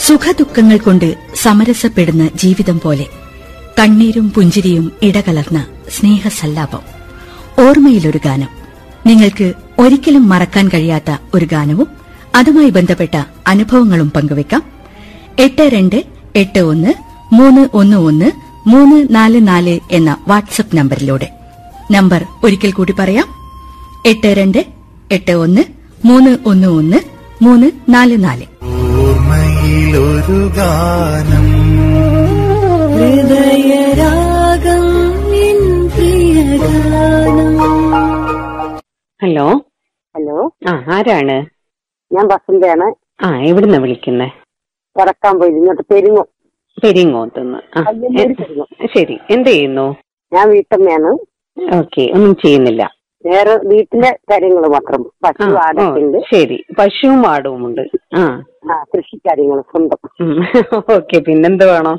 സുഖദുഃഖങ്ങൾ കൊണ്ട് സമരസപ്പെടുന്ന ജീവിതം പോലെ കണ്ണീരും പുഞ്ചിരിയും ഇടകലർന്ന സ്നേഹസല്ലാപം ഓർമ്മയിലൊരു ഗാനം നിങ്ങൾക്ക് ഒരിക്കലും മറക്കാൻ കഴിയാത്ത ഒരു ഗാനവും അതുമായി ബന്ധപ്പെട്ട അനുഭവങ്ങളും പങ്കുവെക്കാം എട്ട് രണ്ട് എട്ട് ഒന്ന് മൂന്ന് ഒന്ന് ഒന്ന് മൂന്ന് നാല് നാല് എന്ന വാട്സപ്പ് നമ്പറിലൂടെ നമ്പർ ഒരിക്കൽ കൂടി പറയാം എട്ട് രണ്ട് എട്ട് ഒന്ന് മൂന്ന് ഒന്ന് ഒന്ന് മൂന്ന് നാല് നാല് ഓർമ്മയിലൊരു ഗാനം ഹൃദയരാഗം നിൻ പ്രിയഗാനം ഹലോ ഹലോ ആ ആരാണ് ഞാൻ വസന്തയാണ് ആ എവിടുന്ന വിളിക്കുന്നേ കിടക്കാൻ പോയി ഇങ്ങോട്ട് പെരുങ്ങോ പെരിങ്ങോത്തുനിന്ന് ആ കല്ലുമ്മേട് പെരുങ്ങോ ശരി എന്ത് ചെയ്യുന്നു ഞാൻ വീട്ടമ്മയാണ് ഓക്കെ ഒന്നും ചെയ്യുന്നില്ല വേറെ വീട്ടിലെ കാര്യങ്ങൾ മാത്രം ആ പശു ഓ, ആടൊക്കെയുണ്ട് ശരി പശുവും ആടും ഉണ്ട് ആ ആ കൃഷി കാര്യങ്ങൾ സ്വന്തം ഓക്കെ പിന്നെന്ത് വേണം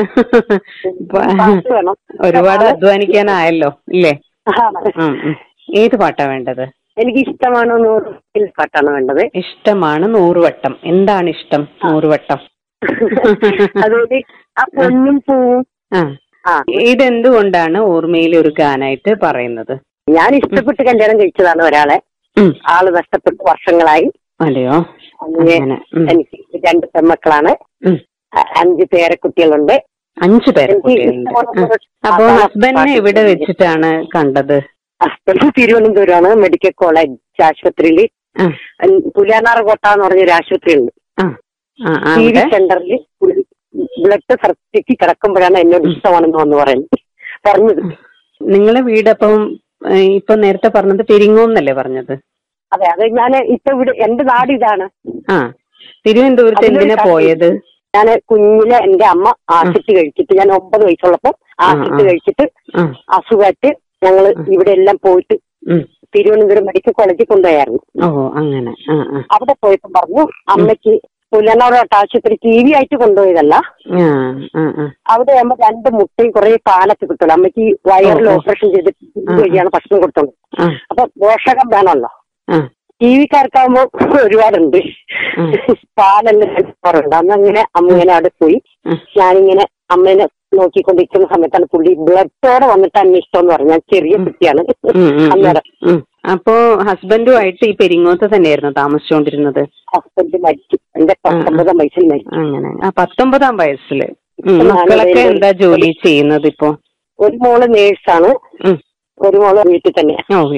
പാട്ട് വേണം ഒരുപാട് അധ്വാനിക്കാനായല്ലോ ഇല്ലേ ആണ്. ഉം, ഉം. ഏത് പാട്ടാ വേണ്ടത് എനിക്ക് ഇഷ്ടമാണ് നൂറ് പാട്ടാണ് വേണ്ടത് ഇഷ്ടമാണ് നൂറുവട്ടം എന്താണ് ഇഷ്ടം നൂറുവട്ടം അതുകൊണ്ട് ആ പൊന്നും പൂവും ആ ആ ഇതെന്തുകൊണ്ടാണ് ഓർമ്മയിൽ ഒരു ഗാനായിട്ട് പറയുന്നത് ഞാൻ ഇഷ്ടപ്പെട്ട് കല്യാണം കഴിച്ചതാണ് ഒരാളെ ഉം. ആള് നഷ്ടപ്പെട്ട് വർഷങ്ങളായി അതെയോ അങ്ങനെ അങ്ങനെ ഉം. എനിക്ക് രണ്ട് പെൺമക്കളാണ് ഉം. അ- അഞ്ച് പേരക്കുട്ടികളുണ്ട് അഞ്ചു പേരെ എനിക്ക് കുട്ടികളുണ്ട് ഇഷ്ടമുള്ള ആ. അപ്പോ പാട്ടാണ് ഹസ്ബൻഡിനെ പാട്ട് എവിടെ വെച്ചിട്ടാണ് കണ്ടത് ഹസ്ബൻഡ് തിരുവനന്തപുരമാണ് മെഡിക്കൽ കോളേജ് ആശുപത്രിയിൽ ആ, പുലിയാനാർകോട്ട എന്ന് പറഞ്ഞൊരു ആശുപത്രി ഉണ്ട് ആ, ആ, ആ, ടി വി അവിടെ? സെന്ററിൽ ബ്ലഡ് സർട്ടിഫിക്കറ്റ് കിടക്കുമ്പോഴാണ് എന്നോട് ഇഷ്ടമാണെന്ന് വന്ന് പറയുന്നത് പറഞ്ഞത് നിങ്ങളെ വീട് അപ്പം ഏ, ഇപ്പൊ നേരത്തെ പറഞ്ഞത് പെരിങ്ങോന്നല്ലേ പറഞ്ഞത് അതെ അതെ ഞാൻ ഇപ്പൊ ഇവിടെ എന്റെ നാട് ഇതാണ് ആ തിരുവനന്തപുരത്ത് അതിലൊരു എന്തിനാ കാര്യം- പോയത് ഞാൻ കുഞ്ഞിലെ എന്റെ അമ്മ ആസിഡ് കഴിച്ചിട്ട് ഞാൻ ഒമ്പത് വയസ്സുള്ളപ്പോ ആസിഡ് ആ. കഴിച്ചിട്ട് ആ അസുഖമായിട്ട് ഞങ്ങൾ ഇവിടെ എല്ലാം പോയിട്ട് ഉം. തിരുവനന്തപുരം മെഡിക്കൽ കോളേജിൽ കൊണ്ടുപോയായിരുന്നു ഓ അങ്ങനെ ആ ആ അവിടെ പോയപ്പോ പറഞ്ഞു അമ്മയ്ക്ക് പുല്ലനാടോട്ട് ആശുപത്രി ടി വി ആയിട്ട് കൊണ്ടുപോയതല്ല ആ ആ ആ അവിടെ ആകുമ്പോ രണ്ട് മുട്ടയും കുറെ പാലൊക്കെ കിട്ടുമല്ലോ അമ്മയ്ക്ക് ഈ വയറിൽ ഓ, ഓ. ഓപ്പറേഷൻ ചെയ്തിട്ട് ഇത് ആ. വഴിയാണ് ഭക്ഷണം കൊടുത്തത് ആ അപ്പൊ പോഷകം വേണമല്ലോ ആ ടി വിക്കാർക്കാവുമ്പോ ഒരുപാടുണ്ട് ഉം. പാലെല്ലാം കുറവുണ്ട് അന്ന് അങ്ങനെ അമ്മ ഇങ്ങനെ അവിടെ പോയി ഉം. ഞാനിങ്ങനെ അമ്മേനെ നോക്കിക്കൊണ്ടിരിക്കുന്ന സമയത്താണ് പുള്ളി ബ്ലഡോടെ വന്നിട്ട് അന്നെ ഇഷ്ടം എന്ന് പറഞ്ഞു ഞാൻ ചെറിയ കുട്ടിയാണ് ഉം, ഉം, ഉം, അന്നേരം ഉം. അപ്പോ ഹസ്ബൻഡുമായിട്ട് ഈ പെരിങ്ങോത്ത് തന്നെയായിരുന്നു താമസിച്ചുകൊണ്ടിരുന്നത് ഹസ്ബൻഡ് മരിച്ചു എന്റെ പത്തൊമ്പതാം വയസ്സിൽ മരിച്ചു അങ്ങനെ ആ പത്തൊമ്പതാം വയസ്സില് ഉം, ഇപ്പൊ മക്കളൊക്കെ ഞാനിവിടെ എന്താ ജോലി ചെയ്യുന്നത് ഇപ്പോ ഒരു മോള് നേഴ്സാണ് ഉം. ഒരു മോള് വീട്ടിൽ തന്നെ ഓ